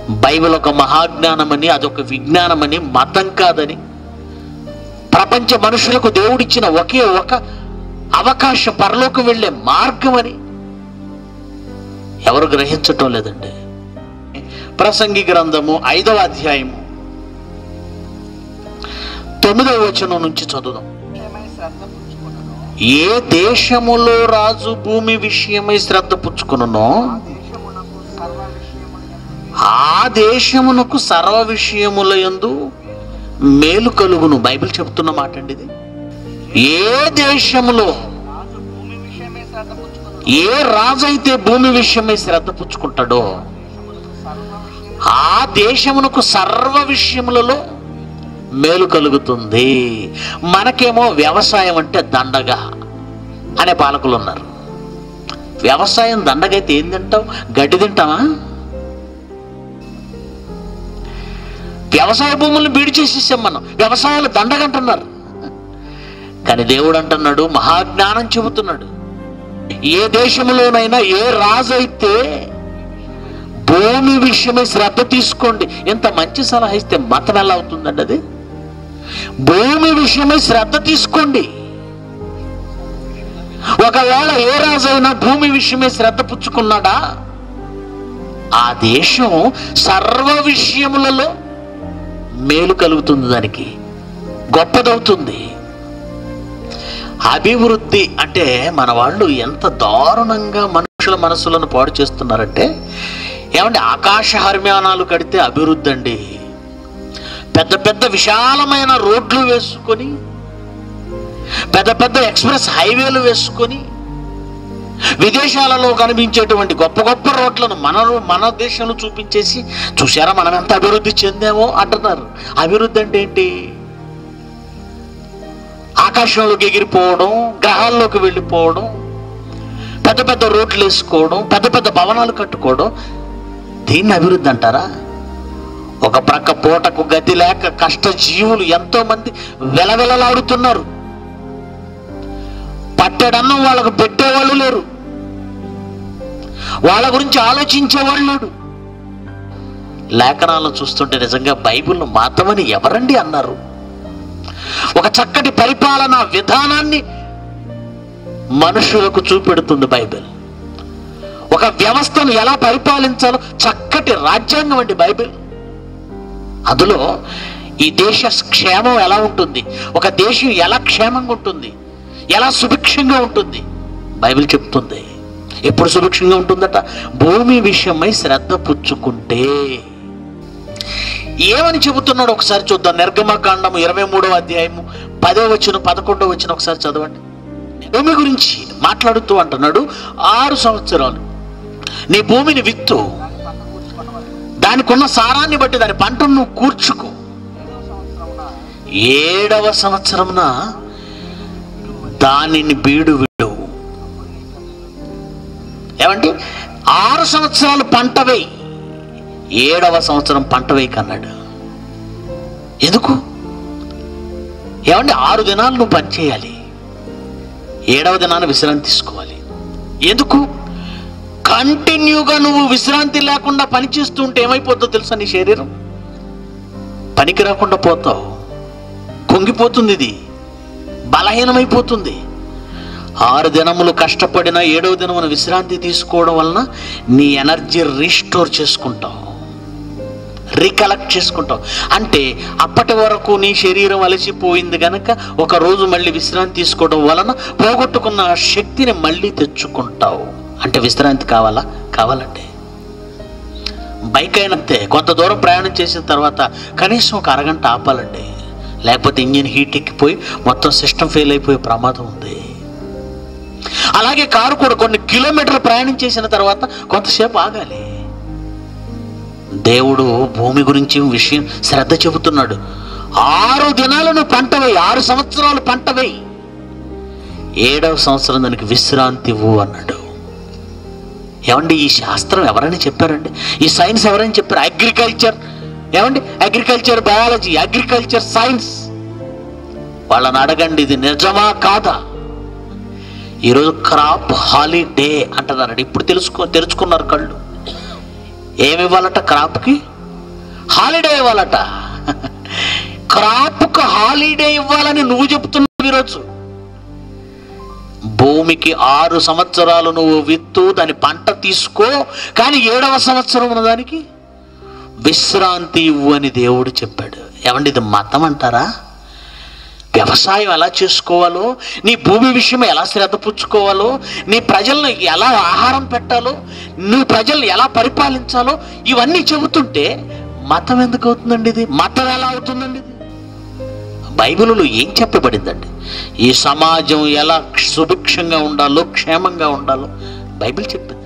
Bible ఒక మహాజ్ఞానమని అదొక విజ్ఞానమని మతం కాదని ప్రపంచ మనుషులకు దేవుడిచ్చిన ఒకే ఒక అవకాశం పరలోకి వెళ్ళే మార్గం అని ఎవరు గ్రహించటం లేదండి ప్రసంగి గ్రంథము ఐదవ అధ్యాయము తొమ్మిదవ వచనం నుంచి చదువుదాం విషయమై శ్రద్ధ పుచ్చుకొనును ఏ దేశములో రాజు భూమి విషయమై శ్రద్ధ పుచ్చుకును ఆ దేశమునకు సర్వ విషయముల యందు ఆ దేశమునకు సర్వ విషయముల యందు మేలు కలుగును బైబిల్ చెప్తున్న మాట అండి ఇది ఏ దేశములో రాజు భూమి విషయమై శ్రద్ధ పుచ్చుకొనును ఏ రాజు అయితే భూమి విషయమై శ్రద్ధ పుచ్చుకుంటాడో దేశమునకు సర్వ ఆ దేశమునకు సర్వ విషయముల విషయములలో మేలు కలుగుతుంది మనకేమో వ్యవసాయం అంటే దండగా అనే పాలకులు ఉన్నారు వ్యవసాయం దండగైతే ఏం తింటావు గడ్డి తింటావా వ్యవసాయ భూములను బీడి చేసేసాం మనం వ్యవసాయాలు దండగంటున్నారు కానీ దేవుడు అంటున్నాడు మహాజ్ఞానం చెబుతున్నాడు ఏ దేశంలోనైనా ఏ రాజు అయితే భూమి విషయమై శ్రద్ధ తీసుకోండి ఎంత మంచి సలహా ఇస్తే మతం ఎలా అవుతుందండి అది భూమి విషయమై శ్రద్ధ తీసుకోండి ఒకవేళ ఏ రాజైనా భూమి విషయమై శ్రద్ధ పుచ్చుకున్నాడా ఆ దేశం సర్వ విషయములలో మేలు కలుగుతుంది దానికి గొప్పదవుతుంది అభివృద్ధి అంటే మన వాళ్ళు ఎంత దారుణంగా మనుషుల మనసులను పాడు చేస్తున్నారంటే ఏమంటే ఆకాశ హర్మ్యానాలు కడితే అభివృద్ధి అండి పెద్ద పెద్ద విశాలమైన రోడ్లు వేసుకొని పెద్ద పెద్ద ఎక్స్ప్రెస్ హైవేలు వేసుకొని విదేశాలలో కనిపించేటువంటి గొప్ప గొప్ప రోడ్లను మన మన దేశంలో చూపించేసి చూసారా మనం ఎంత అభివృద్ధి చెందామో అంటున్నారు అభివృద్ధి అంటే ఏంటి ఆకాశంలోకి ఎగిరిపోవడం గ్రహాల్లోకి వెళ్ళిపోవడం పెద్ద పెద్ద రోడ్లు వేసుకోవడం పెద్ద పెద్ద భవనాలు కట్టుకోవడం దీన్ని అభివృద్ధి అంటారా ఒక ప్రక్క పూటకు గతి లేక కష్టజీవులు ఎంతో మంది వెలవెలలాడుతున్నారు పట్టెడన్నం వాళ్ళకు పెట్టేవాళ్ళు లేరు వాళ్ళ గురించి ఆలోచించేవాళ్ళు లేడు లేఖనాలను చూస్తుంటే నిజంగా బైబిల్ మాతమని ఎవరండి అన్నారు ఒక చక్కటి పరిపాలన విధానాన్ని మనుషులకు చూపెడుతుంది బైబిల్ ఒక వ్యవస్థను ఎలా పరిపాలించాలో చక్కటి రాజ్యాంగం అండి బైబిల్ అందులో ఈ దేశ క్షేమం ఎలా ఉంటుంది ఒక దేశం ఎలా క్షేమంగా ఉంటుంది ఎలా సుభిక్షంగా ఉంటుంది బైబిల్ చెప్తుంది ఎప్పుడు సుభిక్షంగా ఉంటుందట భూమి విషయమై శ్రద్ధ పుచ్చుకుంటే ఏమని చెబుతున్నాడు ఒకసారి చూద్దాం నిర్గమకాండము ఇరవై మూడవ అధ్యాయము పదో వచ్చిన పదకొండవ వచ్చిన ఒకసారి చదవండి భూమి గురించి మాట్లాడుతూ అంటున్నాడు ఆరు సంవత్సరాలు నీ భూమిని విత్తు దాని పంట కూర్చుకొనవలెను దానికి ఉన్న సారాన్ని బట్టి దాని పంటను నువ్వు కూర్చుకో ఏడవ సంవత్సరమున ఏడవ సంవత్సరమున దానిని బీడు విడు ఏమండి ఆరు సంవత్సరాలు పంట వేయి ఏడవ సంవత్సరం పంట వేయకన్నాడు ఎందుకు ఏమండి ఆరు దినాలు నువ్వు పని చేయాలి ఏడవ దినాన విశ్రాంతి తీసుకోవాలి ఎందుకు కంటిన్యూగా నువ్వు విశ్రాంతి లేకుండా పని చేస్తూ ఉంటే ఏమైపోతుందో తెలుసా నీ శరీరం పనికి రాకుండా పోతావు కుంగిపోతుంది ఇది బలహీనమైపోతుంది ఆరు దినములు కష్టపడిన ఏడవ దినమున విశ్రాంతి తీసుకోవడం వలన నీ ఎనర్జీ రీస్టోర్ చేసుకుంటావు రీకలెక్ట్ చేసుకుంటావు అంటే అప్పటి వరకు నీ శరీరం అలసిపోయింది గనక ఒక రోజు మళ్ళీ విశ్రాంతి తీసుకోవడం వలన పోగొట్టుకున్న ఆ శక్తిని మళ్ళీ తెచ్చుకుంటావు అంటే విశ్రాంతి కావాలా కావాలంటే బైక్ అయినంతే కొంత దూరం ప్రయాణం చేసిన తర్వాత కనీసం ఒక అరగంట ఆపాలండి లేకపోతే ఇంజిన్ హీట్ ఎక్కిపోయి మొత్తం సిస్టమ్ ఫెయిల్ అయిపోయే ప్రమాదం ఉంది అలాగే కారు కూడా కొన్ని కిలోమీటర్లు ప్రయాణం చేసిన తర్వాత కొంతసేపు ఆగాలి దేవుడు భూమి గురించి విషయం శ్రద్ధ చెబుతున్నాడు ఆరు దినాలను పంట వేయి ఆరు సంవత్సరాలు పంట వేయి ఏడవ సంవత్సరం దానికి విశ్రాంతి ఇవ్వు అన్నాడు ఏమండి ఈ శాస్త్రం ఎవరైనా చెప్పారండి ఈ సైన్స్ ఎవరైనా చెప్పారు అగ్రికల్చర్ ఏమండి అగ్రికల్చర్ బయాలజీ అగ్రికల్చర్ సైన్స్ వాళ్ళని అడగండి ఇది నిజమా కాదా ఈరోజు క్రాప్ హాలిడే అంటున్నారండి ఇప్పుడు తెలుసుకో తెరుచుకున్నారు కళ్ళు ఏమి ఇవ్వాలట క్రాప్కి హాలిడే ఇవ్వాలట క్రాప్కు హాలిడే ఇవ్వాలని నువ్వు చెప్తున్నావు ఈరోజు భూమికి ఆరు సంవత్సరాలు నువ్వు విత్తు దాని పంట తీసుకో కానీ ఏడవ సంవత్సరం ఉన్న దానికి విశ్రాంతి ఇవ్వు అని దేవుడు చెప్పాడు ఏమండి ఇది మతం అంటారా వ్యవసాయం ఎలా చేసుకోవాలో నీ భూమి విషయం ఎలా శ్రద్ధ పుచ్చుకోవాలో నీ ప్రజలను ఎలా ఆహారం పెట్టాలో నీ ప్రజల్ని ఎలా పరిపాలించాలో ఇవన్నీ చెబుతుంటే మతం ఎందుకు అవుతుందండి ఇది మతం ఎలా అవుతుందండి ఇది బైబిల్లో ఏం చెప్పబడిందండి ఈ సమాజం ఎలా సుభిక్షంగా ఉండాలో క్షేమంగా ఉండాలో బైబిల్ చెప్పింది